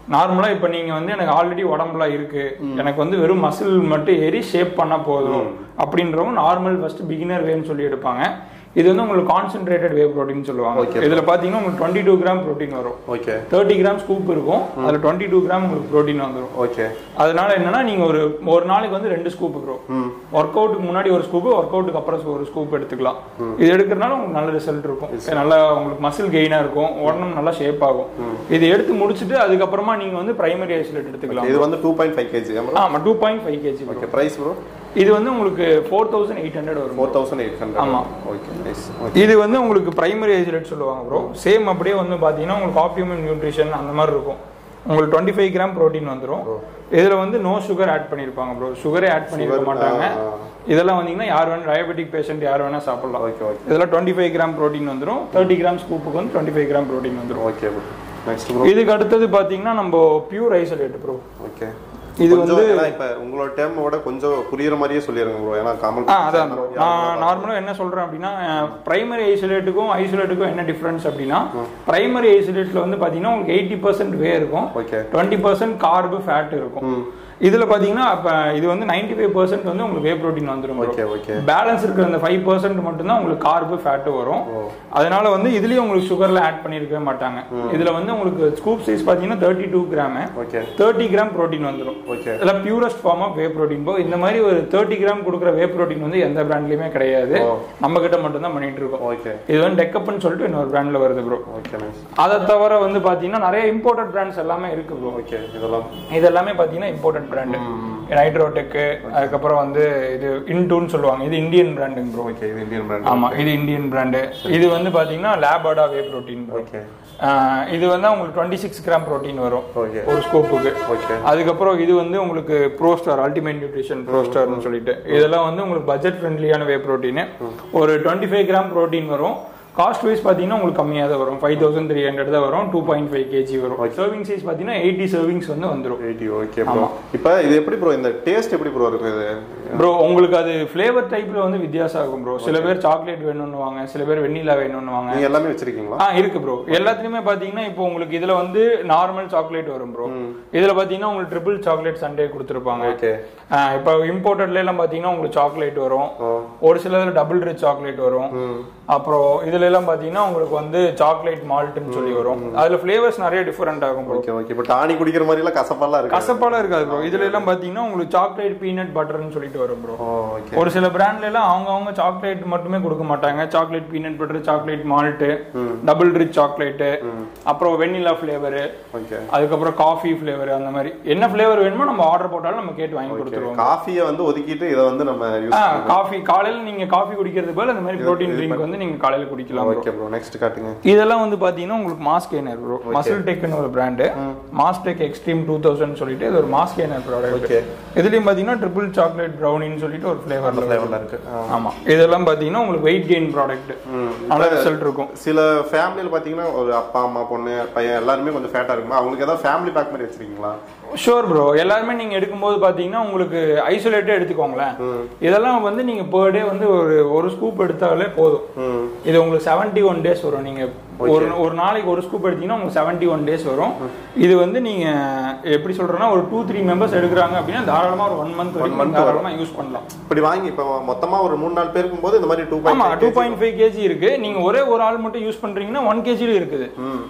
Speaker 1: நார்மலா இப்ப நீங்க வந்து எனக்கு ஆல்ரெடி உடம்புல இருக்கு எனக்கு வந்து வெறும் மசில் மட்டும் ஏறி ஷேப் பண்ணா போதும் அப்படின்றவங்க நார்மல் ஃபர்ஸ்ட் பிகினர் வேன்னு சொல்லி எடுப்பாங்க இது வந்து உங்களுக்கு கான்சென்ட்ரேட்டட் வே ப்ரோட்டீன் சொல்லுவாங்க இதுல பாத்தீங்கன்னா உங்களுக்கு டுவெண்ட்டி டூ கிராம் ப்ரோட்டீன் வரும்
Speaker 2: ஓகே
Speaker 1: தேர்ட்டி கிராம் ஸ்கூப் இருக்கும் அதுல டுவெண்ட்டி டூ கிராம் உங்களுக்கு ப்ரோட்டீன் வந்துடும்
Speaker 2: ஓகே
Speaker 1: அதனால என்னன்னா நீங்க ஒரு ஒரு நாளைக்கு வந்து ரெண்டு ஸ்கூப் ப்ரோ ஒர்க் அவுட்டுக்கு முன்னாடி ஒரு ஸ்கூப் ஒர்க் அவுட்டுக்கு அப்புறம் ஒரு ஸ்கூப் எடுத்துக்கலாம் இது எடுக்கிறதுனால உங்களுக்கு நல்ல ரிசல்ட் இருக்கும் நல்லா உங்களுக்கு மசில் கெயினா இருக்கும் உடம்பு நல்லா ஷேப் ஆகும் இது எடுத்து முடிச்சுட்டு அதுக்கப்புறமா நீங்க வந்து பிரைமரி ஐசோலேட் எடுத்துக்கலாம்
Speaker 2: இது வந்து டூ பாயிண்ட் ஃபைவ் கேஜி
Speaker 1: ஆமா two point five KG
Speaker 2: okay price bro
Speaker 1: இது வந்து உங்களுக்கு ஃபோர் தௌசண்ட் எயிட் ஹண்ட்ரட் வரும்
Speaker 2: ஃபோர் தௌசண்ட் எயிட் ஹண்ட்ரட்
Speaker 1: ஆமா.
Speaker 2: ஓகே நைஸ்
Speaker 1: இது வந்து உங்களுக்கு பிரைமரி ஐசோலேட் சொல்லுவாங்க ப்ரோ சேம் அப்படியே வந்து பாத்தீங்கன்னா உங்களுக்கு ஆப்டிமம் நியூட்ரிஷன் அந்த மாதிரி இருக்கும் உங்களுக்கு டுவெண்ட்டி ஃபைவ் கிராம் ப்ரோட்டீன் வந்துடும் இதுல வந்து நோ சுகர் ஆட் பண்ணிருப்பாங்க ப்ரோ சுகரே ஆட் பண்ணிருக்க
Speaker 2: Sugar,
Speaker 1: மாட்டாங்க
Speaker 2: ஆ, ஆ.
Speaker 1: இதெல்லாம் வந்தீங்கன்னா யார் வேணும் டயபெட்டிக் பேஷண்ட் யார் வேணா சாப்பிடலாம்
Speaker 2: ஓகே ஓகே
Speaker 1: இதெல்லாம் டுவெண்ட்டி ஃபைவ் கிராம் ப்ரோட்டீன் வந்துடும் தேர்ட்டி கிராம் ஸ்கூப்புக்கு வந்து டுவெண்ட்டி ஃபைவ் கிராம் ப்ரோட்டீன் வந்துடும்
Speaker 2: ஓகே ப்ரோ நெக்ஸ்ட் ப்ரோ
Speaker 1: இதுக்கு அடுத்தது பாத்தீங்கன்னா நம்ம பியூர் ஐசோலேட் ப்ரோ
Speaker 2: ஓகே
Speaker 1: இது
Speaker 2: இது
Speaker 1: வந்து-
Speaker 2: வந்து இப்ப உங்களோட டேமோட கொஞ்சம் புரியுற மாதிரியே சொல்லிருங்க ப்ரோ ஏன்னா காமல்
Speaker 1: ஆ அதான் ப்ரோ நான் நார்மலாக என்ன சொல்றேன் அப்படின்னா பிரைமரி ஐசோலேட்டுக்கும் ஐசோலேட்டுக்கும் என்ன டிஃபரன்ஸ் அப்படின்னா பிரைமரி ஐசோலேட்ல வந்து பாத்தீங்கன்னா உங்களுக்கு எயிட்டி பர்சன்ட் வே இருக்கும்
Speaker 2: okay
Speaker 1: twenty percent carb fat இருக்கும் இதுல பாத்தீங்கன்னா அப்ப இது வந்து நைன்டி ஃபைவ் பர்சன்ட் வந்து உங்களுக்கு வே ப்ரோட்டீன் வந்துடும்
Speaker 2: ஓகே ஓகே
Speaker 1: பேலன்ஸ் இருக்கிற அந்த ஃபைவ் பர்சன்ட் மட்டும்தான் உங்களுக்கு கார்பு ஃபேட்டு வரும் அதனால வந்து இதுலயும் உங்களுக்கு சுகர்ல ஆட் பண்ணிருக்கவே மாட்டாங்க இதுல வந்து உங்களுக்கு ஸ்கூப் சைஸ் பாத்தீங்கன்னா thirty two gram
Speaker 2: okay
Speaker 1: thirty gram protein வந்துடும்
Speaker 2: ஓகே
Speaker 1: இதெல்லாம் purest form of whey protein போ இந்த மாதிரி ஒரு தேர்ட்டி கிராம் கொடுக்குற வே ப்ரோட்டீன் வந்து எந்த பிராண்ட்லயுமே கிடையாது
Speaker 2: ஓ.
Speaker 1: நம்ம கிட்ட மட்டும் தான் பண்ணிட்டு இருக்கோம்
Speaker 2: ஓகே
Speaker 1: இது வந்து டெக்கப்னு சொல்லிட்டு இன்னொரு பிராண்ட்ல வருது ப்ரோ
Speaker 2: ஓகே நைஸ்
Speaker 1: அதை தவிர வந்து பாத்தீங்கன்னா நிறைய இம்போர்ட்டட் பிராண்ட்ஸ் எல்லாமே இருக்கு ப்ரோ
Speaker 2: ஓகே இதெல்லாம்
Speaker 1: இது எல்லாமே பாத்தீங்கன்னா இம்போர்ட்டட் பிராண்டு நைட்ரோடெக்கு அதுக்கப்புறம் வந்து இது இன்டூன்னு சொல்லுவாங்க இது இந்தியன் பிராண்டுங்க ப்ரோ
Speaker 2: ஓகே இது இந்தியன் பிராண்ட்
Speaker 1: ஆமா இது இந்தியன் பிராண்டு இது வந்து பாத்தீங்கன்னா Labrada whey protein bro
Speaker 2: okay
Speaker 1: இது வந்து உங்களுக்கு டுவெண்ட்டி சிக்ஸ் கிராம் ப்ரோட்டீன் வரும்
Speaker 2: ஓகே
Speaker 1: ஒரு ஸ்கோப்புக்கு
Speaker 2: ஓகே
Speaker 1: அதுக்கப்புறம் இது வந்து உங்களுக்கு ப்ரோஸ்டார் அல்டிமேட் நியூட்ரிஷன் ப்ரோஸ்டார்னு சொல்லிட்டு இதெல்லாம் வந்து உங்களுக்கு பட்ஜெட் ஃப்ரெண்ட்லியான வே ப்ரோட்டீன் ஒரு டுவெண்ட்டி ஃபைவ் கிராம் ப்ரோட்டீன் வரும் காஸ்ட் வைஸ் பார்த்தீங்கன்னா உங்களுக்கு கம்மியாக தான் வரும் ஃபைவ் தௌசண்ட் த்ரீ ஹண்ட்ரட் தான் வரும் டூ பாயிண்ட் ஃபைவ் கேஜி வரும் சர்விங் சைஸ் பார்த்தீங்கன்னா எயிட்டி சர்விங்ஸ் வந்து வந்துடும்
Speaker 2: எயிட்டி ஓகே ப்ரோ இப்போ இது எப்படி ப்ரோ இந்த டேஸ்ட் எப்படி ப்ரோ இருக்கும் இது
Speaker 1: ப்ரோ உங்களுக்கு அது ஃப்ளேவர் டைப்ல வந்து வித்தியாசம் ஆகும் ப்ரோ சில பேர் சாக்லேட் வேணும்னுவாங்க சில பேர் வெண்ணிலா வேணும்னுவாங்க
Speaker 2: நீங்க எல்லாமே வச்சிருக்கீங்களா
Speaker 1: ஆ இருக்கு ப்ரோ எல்லாத்துலயுமே பாத்தீங்கன்னா இப்போ உங்களுக்கு இதுல வந்து நார்மல் சாக்லேட் வரும் ப்ரோ இதுல பாத்தீங்கன்னா உங்களுக்கு ட்ரிபிள் சாக்லேட் சண்டே கொடுத்துருப்பாங்க
Speaker 2: ஓகே
Speaker 1: ஆ, இப்போ இம்போர்ட்டட்ல எல்லாம் பாத்தீங்கன்னா உங்களுக்கு சாக்லேட் வரும்
Speaker 2: ஓ
Speaker 1: ஒரு சிலதுல டபுள் ரிச் சாக்லேட் வரும் அப்புறம் இதுல எல்லாம் பாத்தீங்கன்னா உங்களுக்கு வந்து சாக்லேட் மால்ட்னு சொல்லி வரும் அதுல ஃபிளேவர்ஸ் நிறைய டிஃபரெண்ட் ஆகும் ப்ரோ
Speaker 2: ஓகே ஓகே இப்போ டானி குடிக்கிற மாதிரி எல்லாம் கசப்பாலாம் இருக்கு
Speaker 1: கசப்பாலாம் இருக்காது ப்ரோ இதுல எல்லாம் பாத்தீங்கன்னா உங்களுக்கு சாக்லேட் பீனட் பட்டர்னு சொல்லிட்டு வரும் ப்ரோ
Speaker 2: ஓ ஓகே
Speaker 1: ஒரு சில பிராண்ட்ல எல்லாம் அவங்க அவங்க சாக்லேட் மட்டுமே கொடுக்க மாட்டாங்க chocolate peanut butter chocolate malt double rich chocolate அப்புறம் வெண்ணிலா ஃபிளேவர்
Speaker 2: ஓகே
Speaker 1: அதுக்கப்புறம் காஃபி ஃபிளேவர் அந்த மாதிரி என்ன ஃபிளேவர் வேணுமோ நம்ம ஆர்டர் போட்டாலும் நம்ம கேட்டு வாங்கி கொடுத்துருவோம்
Speaker 2: காஃபியை வந்து ஒதுக்கிட்டு இதை வந்து நம்ம யூஸ்
Speaker 1: காஃபி காலையில நீங்க காஃபி குடிக்கிறது போல அந்த மாதிரி ப்ரோட்டீன் ட்ரிங்க் வந்து நீங்க காலையில குடிக்கலாம் bro.
Speaker 2: ஓகே ப்ரோ நெக்ஸ்ட் காட்டுங்க
Speaker 1: இதெல்லாம் வந்து பாத்தீங்கன்னா உங்களுக்கு மாஸ் கெய்னர் ப்ரோ மசில் டெக்னு ஒரு brand mass tech extreme two thousand சொல்லிட்டு இது ஒரு மாஸ் கெய்னர் ப்ராடக்ட்
Speaker 2: ஓகே
Speaker 1: இதுலயும் பாத்தீங்கன்னா ட்ரிபிள் சாக்லேட் ப்ரௌனின்னு சொல்லிட்டு ஒரு ஃபிளேவர்ல
Speaker 2: ஃப்ளேவர்ல இருக்கு ஆ.
Speaker 1: ஆமா இதெல்லாம் பாத்தீங்கன்னா உங்களுக்கு வெயிட் கெயின் ப்ராடக்ட் நல்ல ரிசல்ட் இருக்கும்
Speaker 2: சில ஃபேமிலியில் பார்த்தீங்கன்னா ஒரு அப்பா அம்மா பொண்ணு பையன் எல்லாருமே கொஞ்சம் ஃபேட்டாக இருக்குமா அவங்களுக்கு ஏதாவது ஃபேமிலி பேக் மாதிரி வச்சிருக்கீங்களா
Speaker 1: ஷோர் ப்ரோ எல்லாருமே நீங்க எடுக்கும்போது பாத்தீங்கன்னா உங்களுக்கு ஐசோலேட்டே எடுத்துக்கோங்களேன் இதெல்லாம் வந்து நீங்க per டே வந்து ஒரு ஒரு ஸ்கூப் எடுத்தாலே போதும்
Speaker 2: ம்
Speaker 1: இது உங்களுக்கு செவன்டி ஒன் டேஸ் வரும் நீங்க ஒரு ஒரு நாளைக்கு ஒரு ஸ்கூப் எடுத்தீங்கன்னா உங்களுக்கு செவன்டி ஒன் டேஸ் வரும் இது வந்து நீங்க எப்படி சொல்றேன்னா ஒரு டூ த்ரீ மெம்பர்ஸ் எடுக்கிறாங்க அப்படின்னா தாராளமா ஒரு ஒன் மந்த் வரைக்கும் தாராளமா யூஸ் பண்ணலாம்
Speaker 2: இப்படி வாங்கி இப்போ மொத்தமாக ஒரு மூணு நாலு பேருக்கும் போது இந்த மாதிரி டூ
Speaker 1: ஆமா
Speaker 2: point
Speaker 1: two point five KG இருக்கு நீங்க ஒரே ஒரு ஆள் மட்டும் யூஸ் பண்றீங்கன்னா ஒன் கேஜிலும் இருக்குது
Speaker 2: ம்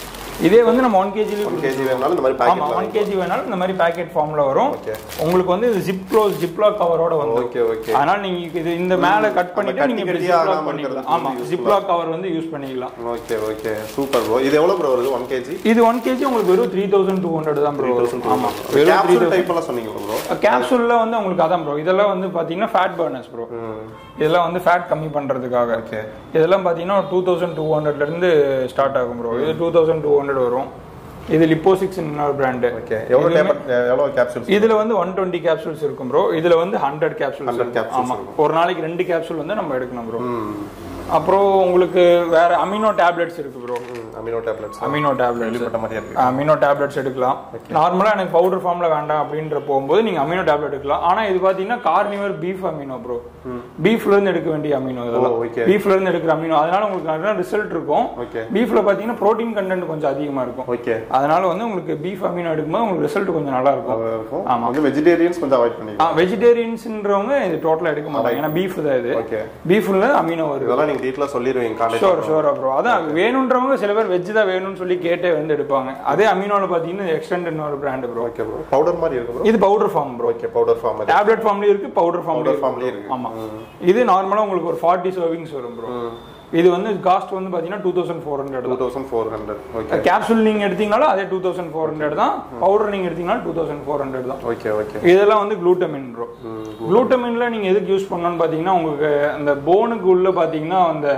Speaker 1: இதே வந்து நம்ம ஒன் கேஜிலும்
Speaker 2: கேஜி வேணாலும் இந்த மாதிரி
Speaker 1: ஆமா
Speaker 2: பேக்கெட்
Speaker 1: ஒன் கேஜி வேணாலும் இந்த மாதிரி பேக்கெட் ஃபார்ம்ல வரும்
Speaker 2: ஓகே
Speaker 1: உங்களுக்கு வந்து இது ஜிப் க்ளோஸ் ஜிப்லாக் கவரோட வந்து
Speaker 2: ஓகே ஓகே
Speaker 1: அதனால நீங்க இது இந்த மேல கட் பண்ணிட்டு
Speaker 2: கட்டி
Speaker 1: நீங்க இப்படி
Speaker 2: கட்டியா
Speaker 1: ஜிப்லாக்
Speaker 2: ஆகாம
Speaker 1: பண்ணிக்கலாம்
Speaker 2: இருக்கிறதுக்கு
Speaker 1: ஆமா
Speaker 2: வந்து
Speaker 1: ஜிப்லாக் கவர் வந்து யூஸ் பண்ணிக்கலாம்
Speaker 2: ஓகே ஓகே சூப்பர் ப்ரோ இது எவ்வளோ ப்ரோ வருது ஒன் கேஜி
Speaker 1: இது ஒன் கேஜி உங்களுக்கு வெறும் த்ரீ தௌசண்ட் டூ ஹண்ட்ரட் தான் ப்ரோ ஆமா வெறும் த்ரீ
Speaker 2: கேப்சூல் டைப் எல்லாம் சொன்னீங்களா ப்ரோ
Speaker 1: கேப்சூல்ல வந்து உங்களுக்கு அதான் ப்ரோ இதெல்லாம் வந்து பாத்தீங்கன்னா ஃபேட் பர்னர்ஸ் ப்ரோ இதெல்லாம் வந்து ஃபேட் கம்மி பண்றதுக்காக
Speaker 2: ஓகே
Speaker 1: இதெல்லாம் பாத்தீங்கன்னா டூ தௌசண்ட் டூ ஹண்ட்ரட்ல இருந்து ஸ்டார்ட் ஆகும் ப்ரோ இது டூ தௌசண்ட் டூ ஹண்ட்ரட் வரும் இது லிப்போசிக்ஸ் இன்னொரு பிராண்டு
Speaker 2: ஓகே எவ்வளோ டேப்லெட் எவ்வளோ கேப்சூல்ஸ்
Speaker 1: இதுல வந்து ஒன் டுவெண்ட்டி கேப்சூல்ஸ் இருக்கும் ப்ரோ இதுல வந்து ஹண்ட்ரட் கேப்சூல்ஸ்
Speaker 2: 100 capsules
Speaker 1: ஆமா ஒரு நாளைக்கு ரெண்டு கேப்சூல் வந்து நம்ம எடுக்கணும் ப்ரோ
Speaker 2: ம்
Speaker 1: அப்புறம் உங்களுக்கு வேற அமினோ டேப்லெட்ஸ் இருக்கு bro
Speaker 2: amino tablets
Speaker 1: amino tablets
Speaker 2: கேள்விப்பட்ட மாதிரியே இருக்கு
Speaker 1: அமினோ டேப்லெட்ஸ் எடுக்கலாம் நார்மலா எனக்கு பவுடர் ஃபார்ம்ல வேண்டாம் அப்படின்ற போகும்போது நீங்க அமினோ டேப்லெட் எடுக்கலாம் ஆனா இது பாத்தீங்கன்னா கார்னிவர் பீஃப் அமினோ ப்ரோ பீஃப்ல இருந்து எடுக்க வேண்டிய அமினோ இதெல்லாம்
Speaker 2: ஓ, okay.
Speaker 1: பீஃப்ல இருந்து எடுக்கிற அமினோ அதனால உங்களுக்கு நல்ல ரிசல்ட் இருக்கும்
Speaker 2: ஓகே
Speaker 1: பீஃப்ல பாத்தீங்கன்னா புரோட்டீன் கண்டென்ட் கொஞ்சம் அதிகமா இருக்கும்
Speaker 2: ஓகே
Speaker 1: அதனால வந்து உங்களுக்கு பீஃப் அமினோ எடுக்கும்போது உங்களுக்கு ரிசல்ட் கொஞ்சம் நல்லா இருக்கும்
Speaker 2: இருக்கும்
Speaker 1: ஆமா.
Speaker 2: வந்து வெஜிடேரியன்ஸ் கொஞ்சம் அவாய்ட் பண்ணிக்கலாம்
Speaker 1: வெஜிடேரியன்ஸ்ன்றவங்க இது டோட்டலா எடுக்க மாட்டாங்க ஏன்னா பீஃப் தான் இது
Speaker 2: ஓகே
Speaker 1: பீஃப்ல அமினோ வருது
Speaker 2: இதெல்லாம் நீங்க டீட்டெயிலாக சொல்லிடுவீங்க காலேஜ்
Speaker 1: ஷோர் ஷோர் ப்ரோ அதான் வேணுன்றவங்க சில பேர் வெஜ் தான் வேணும்னு சொல்லி கேட்டே வந்து எடுப்பாங்க அதே அமினோல பாத்தீங்கன்னா எக்ஸ்டெண்ட் ஒரு brand bro
Speaker 2: okay bro powder மாதிரி இருக்கு ப்ரோ
Speaker 1: இது powder form bro
Speaker 2: okay powder form அது
Speaker 1: டேப்லெட் ஃபார்ம்லயும் இருக்கு பவுடர்
Speaker 2: பவுடர்
Speaker 1: ஃபார்ம்லயும்
Speaker 2: ஃபார்ம்லயே இருக்கு
Speaker 1: ஆமா இது நார்மலா உங்களுக்கு ஒரு ஃபார்ட்டி சர்விங்ஸ் வரும் ப்ரோ இது வந்து காஸ்ட் வந்து பாத்தீங்கன்னா two thousand four hundred
Speaker 2: two thousand four hundred okay
Speaker 1: capsule நீங்க எடுத்தீங்கனாலும் அதே டூ தௌசண்ட் ஃபோர் ஹண்ட்ரட் தான் பவுடர் நீங்க எடுத்தீங்கன்னா டூ தௌசண்ட் ஃபோர் ஹண்ட்ரட் தான்
Speaker 2: ஓகே ஓகே
Speaker 1: இதெல்லாம் வந்து குளூட்டமின் ப்ரோ குளூட்டமின்ல நீங்க எதுக்கு யூஸ் பண்ணணும்னு பாத்தீங்கன்னா உங்களுக்கு அந்த போனுக்கு உள்ள பாத்தீங்கன்னா அந்த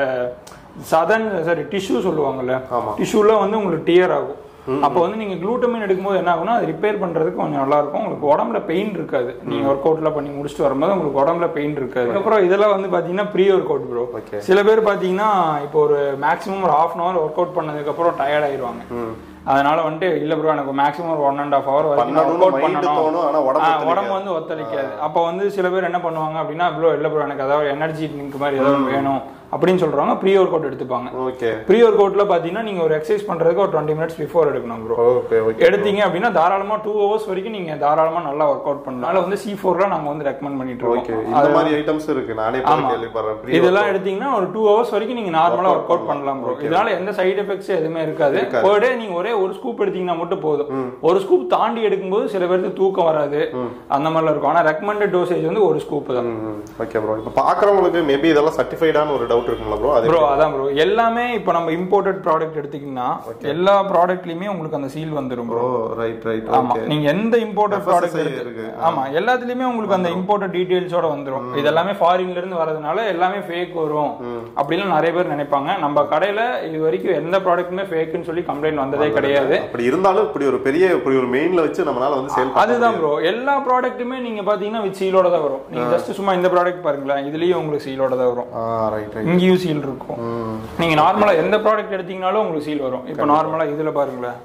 Speaker 1: சதன் சாரி டிஷ்யூ சொல்லுவாங்கல்ல
Speaker 2: ஆமா.
Speaker 1: டிஷ்யூல வந்து உங்களுக்கு டியர் ஆகும் அப்போ வந்து நீங்க குளூட்டமின் எடுக்கும்போது என்ன ஆகும்னா அது ரிப்பேர் பண்றதுக்கு கொஞ்சம் நல்லா இருக்கும் உங்களுக்கு உடம்புல பெயின் இருக்காது நீங்க ஒர்க் அவுட்ல பண்ணி முடிச்சுட்டு வரும்போது உங்களுக்கு உடம்புல பெயின் இருக்காது அப்புறம் இதெல்லாம் வந்து பாத்தீங்கன்னா pre workout bro
Speaker 2: okay
Speaker 1: சில பேர் பாத்தீங்கன்னா இப்போ ஒரு மேக்ஸிமம் ஒரு half an hour workout பண்ணதுக்கு அப்புறம் டயர்ட் ஆயிருவாங்க அதனால வந்துட்டு இல்ல ப்ரோ எனக்கு மேக்ஸிமம் ஒரு one and half hour work
Speaker 2: பண்ணணும்னு
Speaker 1: அவுட்
Speaker 2: மைண்ட்
Speaker 1: பண்ணணும்
Speaker 2: தோணும் ஆனா
Speaker 1: ஆ,
Speaker 2: உடம்பு
Speaker 1: உடம்பு வந்து ஒத்துழைக்காது அப்ப வந்து சில பேர் என்ன பண்ணுவாங்க அப்படின்னா ப்ரோ இல்ல ப்ரோ எனக்கு அதாவது எனர்ஜி ட்ரிங்க் மாதிரி ஏதாவது வேணும் அப்படின்னு சொல்றவங்க ப்ரீ ஒர்க் அவுட் எடுத்துப்பாங்க
Speaker 2: ஓகே
Speaker 1: ப்ரீ ஒர்க் அவுட்ல பாத்தீங்கன்னா நீங்க ஒரு எக்ஸசைஸ் பண்றதுக்கு ஒரு டுவெண்ட்டி மினிட்ஸ் பிஃபோர் எடுக்கணும் ப்ரோ
Speaker 2: ஓகே ஓகே
Speaker 1: எடுத்தீங்க அப்படின்னா தாராளமா டூ ஹவர்ஸ் வரைக்கும் நீங்க தாராளமா நல்லா ஒர்க் அவுட் பண்ணலாம் அதனால வந்து சி ஃபோர்ல நாங்க வந்து ரெக்கமெண்ட் பண்ணிட்டு
Speaker 2: ஓகே
Speaker 1: இருக்கோம்
Speaker 2: இந்த மாதிரி ஐட்டம்ஸ் இருக்கு நானே இப்ப
Speaker 1: ஆமா.
Speaker 2: கேள்விப்படுறேன் Pre-
Speaker 1: இதெல்லாம் எடுத்தீங்கன்னா ஒரு டூ ஹவர்ஸ் வரைக்கும் நீங்க நார்மலா ஒர்க் அவுட் பண்ணலாம் ப்ரோ இதனால எந்த சைடு எஃபெக்ட்ஸ் எதுவுமே இருக்காது per day நீங்க ஒரே ஒரு ஸ்கூப் எடுத்தீங்கன்னா மட்டும் போதும் ஒரு ஸ்கூப் தாண்டி எடுக்கும்போது சில பேருக்கு தூக்கம் வராது அந்த மாதிரிலாம் இருக்கும் ஆனா ரெக்கமெண்டட் டோசேஜ் வந்து ஒரு ஸ்கூப் தான்
Speaker 2: ஓகே ப்ரோ இப்போ பார்க்குறவங்களுக்கு மேபி இதெல்லாம் சர்டிஃபைடான ஒரு டவுட் இருக்குங்களா ப்ரோ அது
Speaker 1: ப்ரோ அதான் ப்ரோ எல்லாமே இப்போ நம்ம இம்போர்ட்டட் ப்ராடக்ட் எடுத்தீங்கன்னா எல்லா ப்ராடக்ட்லயுமே உங்களுக்கு அந்த சீல் வந்துரும் ப்ரோ
Speaker 2: ஓ ரைட் ரைட்
Speaker 1: ஆமா
Speaker 2: ஓகே
Speaker 1: நீங்க எந்த இம்போர்ட்டட் ப்ராடக்ட்
Speaker 2: FSSAI இருக்கு.
Speaker 1: ஆமா எல்லாத்துலயுமே உங்களுக்கு அந்த இம்போர்ட்டட் டீடைல்ஸோட வந்துரும் இது எல்லாமே ஃபாரின்ல இருந்து வரதுனால எல்லாமே ஃபேக் வரும் அப்படின்னு நிறைய பேர் நினைப்பாங்க நம்ம கடையில இது வரைக்கும் எந்த ப்ராடக்ட்டுமே ஃபேக்குன்னு சொல்லி கம்ப்ளைண்ட் வந்ததே கிடையாது
Speaker 2: அப்படி இருந்தாலும் இப்படி ஒரு பெரிய இப்படி ஒரு மெயின்ல வச்சு நம்மளால வந்து சேல்
Speaker 1: அதுதான் ப்ரோ எல்லா ப்ராடக்ட்டுமே நீங்க பாத்தீங்கன்னா வித் சீலோட தான் வரும் நீங்க ஜஸ்ட் சும்மா இந்த ப்ராடக்ட் பாருங்களேன் இதுலயும் உங்களுக்கு சீலோட தான் வரும்
Speaker 2: ஆ ரைட் ரைட்
Speaker 1: இங்கேயும் சீல் இருக்கும் நீங்க நார்மலா எந்த ப்ராடக்ட் எடுத்தீங்கனாலும் உங்களுக்கு சீல் வரும் இப்போ நார்மலா இதுல பாருங்களேன்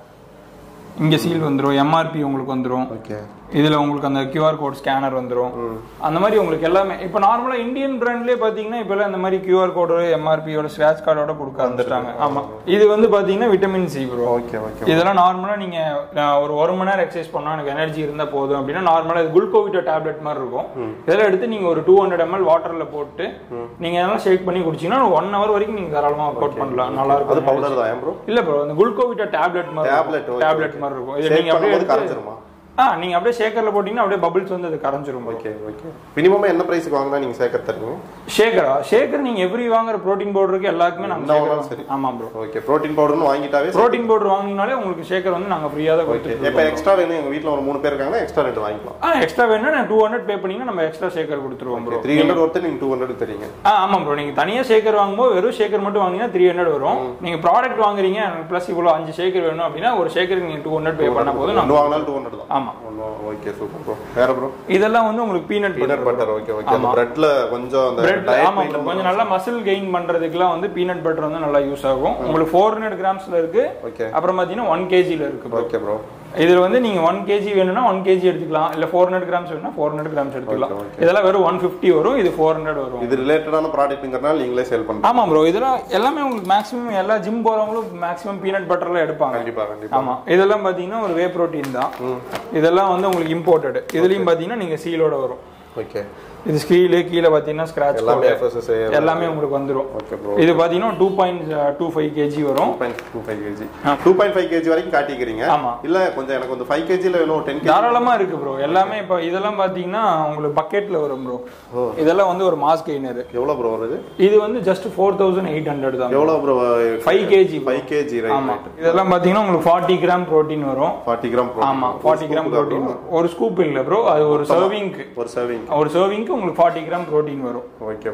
Speaker 1: இங்க சீல் வந்துரும் எம்ஆர்பி உங்களுக்கு வந்துரும்
Speaker 2: ஓகே
Speaker 1: இதுல உங்களுக்கு அந்த கியூஆர் கோட் ஸ்கேனர் வந்துரும் அந்த மாதிரி உங்களுக்கு எல்லாமே இப்போ நார்மலா இந்தியன் பிராண்ட்லயே பாத்தீங்கன்னா இப்போ இந்த மாதிரி கியூஆர் கோடு எம்ஆர்பியோட ஸ்கிராச் கார்டோட கொடுக்க ஆரம்பிச்சிட்டாங்க ஆமா இது வந்து பாத்தீங்கன்னா vitamin C bro
Speaker 2: okay okay
Speaker 1: இதெல்லாம் நார்மலா நீங்க நான் ஒரு ஒரு மணி நேரம் எக்ஸசைஸ் பண்ணா எனக்கு எனர்ஜி இருந்தா போதும் அப்படின்னா நார்மலா இது குளுக்கோவிட்டோ டேப்லெட் மாதிரி இருக்கும் இதெல்லாம் எடுத்து நீங்க ஒரு டூ ஹண்ட்ரட் எம்எல் வாட்டர்ல போட்டு நீங்க இதெல்லாம் ஷேக் பண்ணி குடிச்சீங்கன்னா ஒன் ஹவர் வரைக்கும் நீங்க தாராளமா ஒர்க் அவுட் பண்ணலாம் நல்லா
Speaker 2: அது
Speaker 1: இருக்கும்
Speaker 2: பவுடர் தான் ப்ரோ
Speaker 1: இல்ல ப்ரோ இந்த குளுக்கோவிட்டோ டேப்லெட் மாதிரி
Speaker 2: Tablet, okay,
Speaker 1: டேப்லெட் மாதிரி இருக்கும் இது
Speaker 2: ஷேக்
Speaker 1: நீங்க அப்படியே
Speaker 2: பண்ணும்போது
Speaker 1: எடுத்து
Speaker 2: கரைஞ்சிருமா
Speaker 1: ஆ நீங்க அப்படியே ஷேக்கர்ல போட்டீங்கன்னா அப்படியே பபிள்ஸ் வந்து அது கரைஞ்சிரும்
Speaker 2: ஓகே ஓகே மினிமம் என்ன பிரைஸ்க்கு வாங்கினா நீங்க சேர்க்க தருவீங்க
Speaker 1: ஷேக்கரா ஷேக்கர் நீங்க எவ்ரி வாங்குற ப்ரோட்டீன் பவுடருக்கு எல்லாருக்குமே
Speaker 2: என்ன
Speaker 1: நாங்க
Speaker 2: வாங்கினாலும்
Speaker 1: shaker-
Speaker 2: சரி.
Speaker 1: ஆமா ப்ரோ
Speaker 2: ஓகே ப்ரோட்டீன் பவுடர்னு வாங்கிட்டாவே
Speaker 1: ப்ரோட்டீன் பவுடர் வாங்குனீங்கனாலே உங்களுக்கு ஷேக்கர் வந்து நாங்க ஃப்ரீயா தான்
Speaker 2: ஓகே
Speaker 1: கொடுத்துருக்கோம்
Speaker 2: இப்போ எக்ஸ்ட்ரா வேணும் எங்க வீட்ல ஒரு மூணு பேர் இருக்காங்கன்னா எக்ஸ்ட்ரா ரெண்டு வாங்கிக்கலாம்
Speaker 1: ஆ எக்ஸ்ட்ரா வேணும்னா நான் டூ ஹண்ட்ரட் பே பண்ணீங்கன்னா நம்ம எக்ஸ்ட்ரா ஷேக்கர் கொடுத்துருவோம் ப்ரோ
Speaker 2: த்ரீ ஹண்ட்ரட் ஒருத்தர் நீங்க டூ ஹண்ட்ரட் தரீங்க
Speaker 1: ஆ ஆமா ப்ரோ நீங்க தனியா ஷேக்கர் வாங்கும்போது வெறும் ஷேக்கர் மட்டும் வாங்கினீங்கன்னா த்ரீ ஹண்ட்ரட் வரும் நீங்க ப்ராடக்ட் வாங்குறீங்க ப்ளஸ் இவ்வளவு அஞ்சு ஷேக்கர் வேணும் அப்படின்னா ஒரு ஷேக்கருக்கு நீங்க டூ ஹண்ட்ரட் பே பண்ணா போதும்
Speaker 2: ஒன்று வாங்கினாலும் டூ ஹண்ட்ரட் தான்
Speaker 1: ஆமா
Speaker 2: ஓகே சூப்பர் ப்ரோ வேற ப்ரோ
Speaker 1: இதெல்லாம் வந்து உங்களுக்கு peanut
Speaker 2: peanut butter okay okay அந்த பிரெட்ல கொஞ்சம் அந்த
Speaker 1: பிரெட்
Speaker 2: diet
Speaker 1: ஆமா bro.
Speaker 2: maintain
Speaker 1: கொஞ்சம் நல்லா மசில் கெயின் பண்றதுக்குலாம் வந்து பீனட் பட்டர் வந்து நல்லா யூஸ் ஆகும் உங்களுக்கு ஃபோர் ஹண்ட்ரட் கிராம்ஸ்ல இருக்கு
Speaker 2: ஓகே
Speaker 1: அப்புறம் பாத்தீங்கன்னா ஒன் கேஜில இருக்கு bro.
Speaker 2: ஓகே ப்ரோ
Speaker 1: இதுல வந்து நீங்க ஒன் கேஜி வேணும்னா ஒன் கேஜி எடுத்துக்கலாம் இல்ல ஃபோர் ஹண்ட்ரட் கிராம்ஸ் வேணும்னா ஃபோர் ஹண்ட்ரட் கிராம்ஸ் எடுத்துக்கலாம்
Speaker 2: Okay,
Speaker 1: இதெல்லாம் வெறும் ஒன் ஃபிஃப்டி வரும் இது ஃபோர் ஹண்ட்ரட் வரும்
Speaker 2: இது ரிலேட்டடான ப்ராடக்ட்ங்கிறனால நீங்களே சேல் பண்ணுங்க
Speaker 1: ஆமா ப்ரோ இதெல்லாம் எல்லாமே உங்களுக்கு மேக்ஸிமம் எல்லா ஜிம் போறவங்களும் மேக்ஸிமம் பீனட் பட்டர்ல எடுப்பாங்க
Speaker 2: கண்டிப்பா கண்டிப்பா
Speaker 1: ஆமா இதெல்லாம் பாத்தீங்கன்னா ஒரு வே புரோட்டீன் தான் இதெல்லாம் வந்து உங்களுக்கு இம்போர்ட்டட் இதுலயும் பாத்தீங்கன்னா நீங்க சீலோட வரும்
Speaker 2: ஓகே
Speaker 1: இது ஸ்கீலு கீழே பாத்தீங்கன்னா ஸ்கிராச்
Speaker 2: எல்லாமே எஃப்எஸ்எஸ்ஐ
Speaker 1: எல்லாமே உங்களுக்கு வந்துரும்
Speaker 2: ஓகே ப்ரோ
Speaker 1: இது பாத்தீங்கன்னா two point two five KG வரும்
Speaker 2: two point two five KG two point five KG வரைக்கும் காட்டிக்கிறீங்க
Speaker 1: ஆமா.
Speaker 2: இல்ல கொஞ்சம் எனக்கு வந்து ஃபைவ் கேஜில வேணும் டென் கேஜி
Speaker 1: தாராளமா இருக்கு ப்ரோ எல்லாமே இப்போ இதெல்லாம் பாத்தீங்கன்னா உங்களுக்கு பக்கெட்ல வரும் ப்ரோ இதெல்லாம் வந்து ஒரு மாஸ் கெய்னர்
Speaker 2: எவ்வளவு ப்ரோ வருது
Speaker 1: இது வந்து just four thousand eight hundred தான்
Speaker 2: எவ்வளவு bro
Speaker 1: five KG
Speaker 2: five KG right
Speaker 1: ஆமா இதெல்லாம் பாத்தீங்கன்னா உங்களுக்கு ஃபார்ட்டி கிராம் புரோட்டீன் வரும்
Speaker 2: ஃபார்ட்டி கிராம்
Speaker 1: ஆமா ஃபார்ட்டி கிராம் புரோட்டீன் ஒரு ஸ்கூப் இல்ல ப்ரோ அது ஒரு சர்விங்க்கு
Speaker 2: ஒரு சர்விங்
Speaker 1: ஒரு சர்விங்க்கு உங்களுக்கு ஃபார்ட்டி கிராம் புரோட்டீன் வரும்
Speaker 2: ஓகே ப்ரோ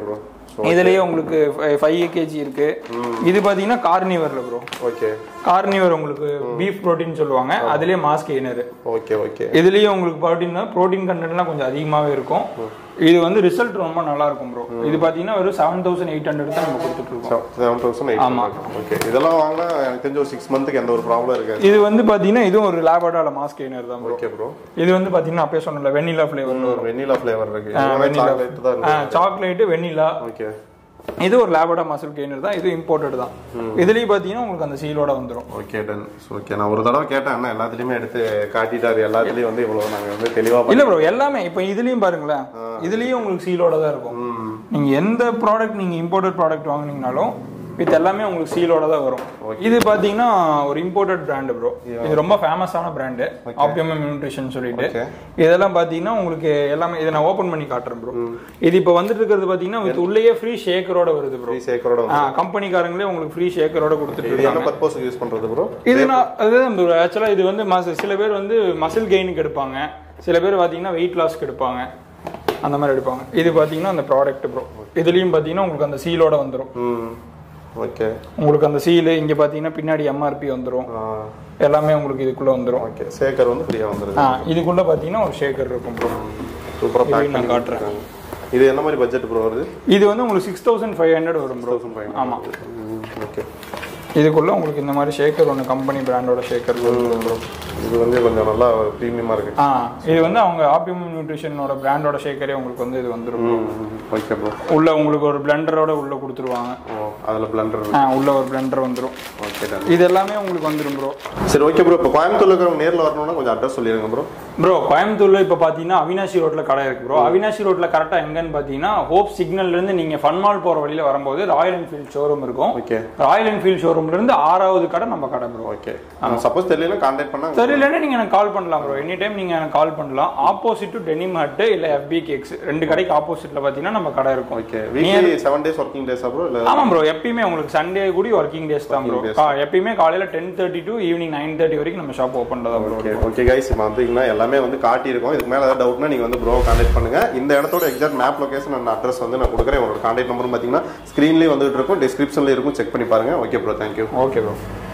Speaker 1: இதுலயே உங்களுக்கு ஃபைவ் கேஜி இருக்கு இது பாத்தீங்கன்னா கார்னிவர்ல ப்ரோ
Speaker 2: ஓகே
Speaker 1: கார்னிவர் உங்களுக்கு பீஃப் புரோட்டீன் சொல்லுவாங்க அதுலயே மாஸ் கெய்னர்
Speaker 2: ஓகே ஓகே
Speaker 1: இதுலயே உங்களுக்கு ப்ரோட்டீன் ப்ரோட்டீன் கண்டென்ட்லாம் கொஞ்சம் அதிகமாவே இருக்கும் இது வந்து ரிசல்ட் ரொம்ப நல்லா இருக்கும் ப்ரோ இது பாத்தீங்கன்னா வெறும் செவன் தௌசண்ட் எயிட் ஹண்ட்ரட் தான் நம்ம கொடுத்துட்டு இருக்கோம்
Speaker 2: செவன் தௌசண்ட் எயிட் ஓகே இதெல்லாம் வாங்கினா எனக்கு தெரிஞ்ச ஒரு சிக்ஸ் மந்த்துக்கு எந்த ஒரு ப்ராப்ளம் இருக்காது
Speaker 1: இது வந்து பாத்தீங்கன்னா இதுவும் ஒரு லேபடால மாஸ் கெய்னர் தான் ப்ரோ
Speaker 2: ஓகே ப்ரோ
Speaker 1: இது வந்து பாத்தீங்கன்னா அப்பயே சொன்னல வெண்ணிலா ஃபிளேவர்
Speaker 2: வெண்ணிலா ஃப்ளேவர் இருக்கு சாக்லேட் தான் இருக்கு
Speaker 1: சாக்லேட் வெண்ணிலா
Speaker 2: ஓகே
Speaker 1: இது ஒரு லேபடா மசில் கெய்னர் தான் இது இம்போர்ட்டட் தான் இதுலயும் பாத்தீங்கன்னா உங்களுக்கு அந்த சீலோட வந்துரும்
Speaker 2: ஓகே டன் ஓகே நான் ஒரு தடவை கேட்டேன் அண்ணா எல்லாத்துலயுமே எடுத்து காட்டிட்டாரு எல்லாத்துலயும் வந்து இவ்வளவு நாங்க வந்து தெளிவா
Speaker 1: இல்ல ப்ரோ எல்லாமே இப்போ இதுலயும் பாருங்களேன் இதுலயும் உங்களுக்கு சீலோட தான் இருக்கும்
Speaker 2: ம்
Speaker 1: நீங்க எந்த ப்ராடக்ட் நீங்க இம்போர்ட்டட் ப்ராடக்ட் வாங்குனீங்கனாலும் இது எல்லாமே உங்களுக்கு சீலோட தான் வரும் இது பாத்தீங்கன்னா ஒரு இம்போர்ட்டட் பிராண்ட் ப்ரோ இது ரொம்ப ஃபேமஸான பிராண்டு ஆப்டிமம் நியூட்ரிஷன் சொல்லிட்டு
Speaker 2: Okay.
Speaker 1: இதெல்லாம் பாத்தீங்கன்னா உங்களுக்கு எல்லாமே இதை நான் ஓபன் பண்ணி காட்டுறேன் ப்ரோ இது இப்போ வந்துட்டு இருக்கிறது பாத்தீங்கன்னா வித் உள்ளேயே ஃப்ரீ ஷேக்கரோட வருது ப்ரோ
Speaker 2: ஃப்ரீ சேக்கரோட வந்து
Speaker 1: கம்பெனிக்காரங்களே உங்களுக்கு ஃப்ரீ ஷேக்கரோட கொடுத்துட்டு
Speaker 2: இது என்ன பர்பஸ் யூஸ் பண்றது ப்ரோ
Speaker 1: இது நான் அதுதான் ப்ரோ ஆக்சுவலாக இது வந்து மச சில பேர் வந்து மசில் கெயினுக்கு எடுப்பாங்க சில பேர் பார்த்தீங்கன்னா வெயிட் லாஸ்க்கு எடுப்பாங்க அந்த மாதிரி எடுப்பாங்க இது பார்த்தீங்கன்னா அந்த ப்ராடக்ட் ப்ரோ இதுலேயும் பார்த்தீங்கன்னா உங்களுக்கு அந்த சீலோட வந்துடும்
Speaker 2: ம் ஓகே
Speaker 1: உங்களுக்கு அந்த சீலு இங்கே பார்த்தீங்கன்னா பின்னாடி எம்ஆர்பி வந்துடும் எல்லாமே உங்களுக்கு இதுக்குள்ளே வந்துடும்
Speaker 2: ஓகே சேக்கர் வந்து ஃப்ரீயா வந்துருது
Speaker 1: ஆ இதுக்குள்ளே பார்த்தீங்கன்னா ஒரு ஷேக்கர் இருக்கும் ப்ரோ
Speaker 2: சூப்பரா பேக்
Speaker 1: இதையும் நான் காட்டுறேன்
Speaker 2: இது என்ன மாதிரி பட்ஜெட் ப்ரோ வருது
Speaker 1: இது வந்து உங்களுக்கு சிக்ஸ் தௌசண்ட் ஃபைவ் ஹண்ட்ரட் வரும் ப்ரோ ஆமாம்
Speaker 2: ஓகே
Speaker 1: இதுக்குள்ளே உங்களுக்கு இந்த மாதிரி ஷேக்கர் ஒன்று கம்பெனி பிராண்டோட ஷேக்கர் வரும் ப்ரோ
Speaker 2: இது வந்து கொஞ்சம் நல்லா ப்ரீமியமா இருக்கு
Speaker 1: ஆ இது வந்து அவங்க ஆப்டிமம் நியூட்ரிஷனோட பிராண்டோட ஷேக்கரே உங்களுக்கு வந்து இது வந்துடும்
Speaker 2: ஓகே ப்ரோ
Speaker 1: உள்ள உங்களுக்கு ஒரு பிளெண்டரோட உள்ள கொடுத்துருவாங்க
Speaker 2: ஓ அதுல பிளண்டர்
Speaker 1: ஆ, உள்ள ஒரு பிளெண்டர் வந்துடும்
Speaker 2: ஓகே டன்
Speaker 1: இது எல்லாமே உங்களுக்கு வந்துடும் ப்ரோ
Speaker 2: சரி ஓகே ப்ரோ இப்போ கோயம்புத்தூர்ல இருக்கிறவங்க நேர்ல வரணும்னா கொஞ்சம் அட்ரஸ் சொல்லிருங்க ப்ரோ
Speaker 1: ப்ரோ கோயம்புத்தூர்ல இப்போ பார்த்தீங்கன்னா அவினாசி ரோட்ல கடை இருக்கு ப்ரோ அவினாசி ரோட்ல கரெக்டாக எங்கன்னு பார்த்தீங்கன்னா ஹோப் சிக்னல்ல இருந்து நீங்க ஃபன்மால் போற வழியில வரும்போது ராயல் என்ஃபீல்ட் ஷோரூம் இருக்கும்
Speaker 2: ஓகே
Speaker 1: ராயல் என்ஃபீல்ட் ஷோரூம்ல இருந்து ஆறாவது கடை நம்ம கடை ப்ரோ
Speaker 2: ஓகே சப்போஸ் தெரியல கான்டாக்ட் பண்ணா
Speaker 1: தெரியலன்னா நீங்க எனக்கு கால் பண்ணலாம் ப்ரோ எனி டைம் நீங்க எனக்கு கால் பண்ணலாம் ஆப்போசிட் டு டெனிம் ஹட் இல்ல எஃபி கேக்ஸ் ரெண்டு கடைக்கு ஆப்போசிட்ல பார்த்தீங்கன்னா நம்ம கடை இருக்கும்
Speaker 2: okay weekly seven days working டேஸா ப்ரோ இல்ல
Speaker 1: ஆமா ப்ரோ எப்பயுமே உங்களுக்கு சண்டே கூடி ஒர்க்கிங் டேஸ் தான் ப்ரோ எப்பயுமே காலையில ten thirty to evening nine thirty வரைக்கும் நம்ம ஷாப் ஓப்பன் தான் ப்ரோ
Speaker 2: ஓகே ஓகே கைஸ் இப்போ வந்தீங்கன்னா எல்லாமே வந்து காட்டியிருக்கோம் இதுக்கு மேலே ஏதாவது டவுட்னா நீங்கள் வந்து ப்ரோ கான்டாக்ட் பண்ணுங்க இந்த இடத்தோட exact map location and address வந்து நான் கொடுக்குறேன் உங்களோட கான்டாக்ட் நம்பர் பார்த்தீங்கன்னா ஸ்க்ரீன்லேயே வந்துட்டு இருக்கும் டிஸ்கிரிப்ஷன்லேயே இருக்கும் செக் பண்ணி பாருங்க okay bro thank you
Speaker 1: okay bro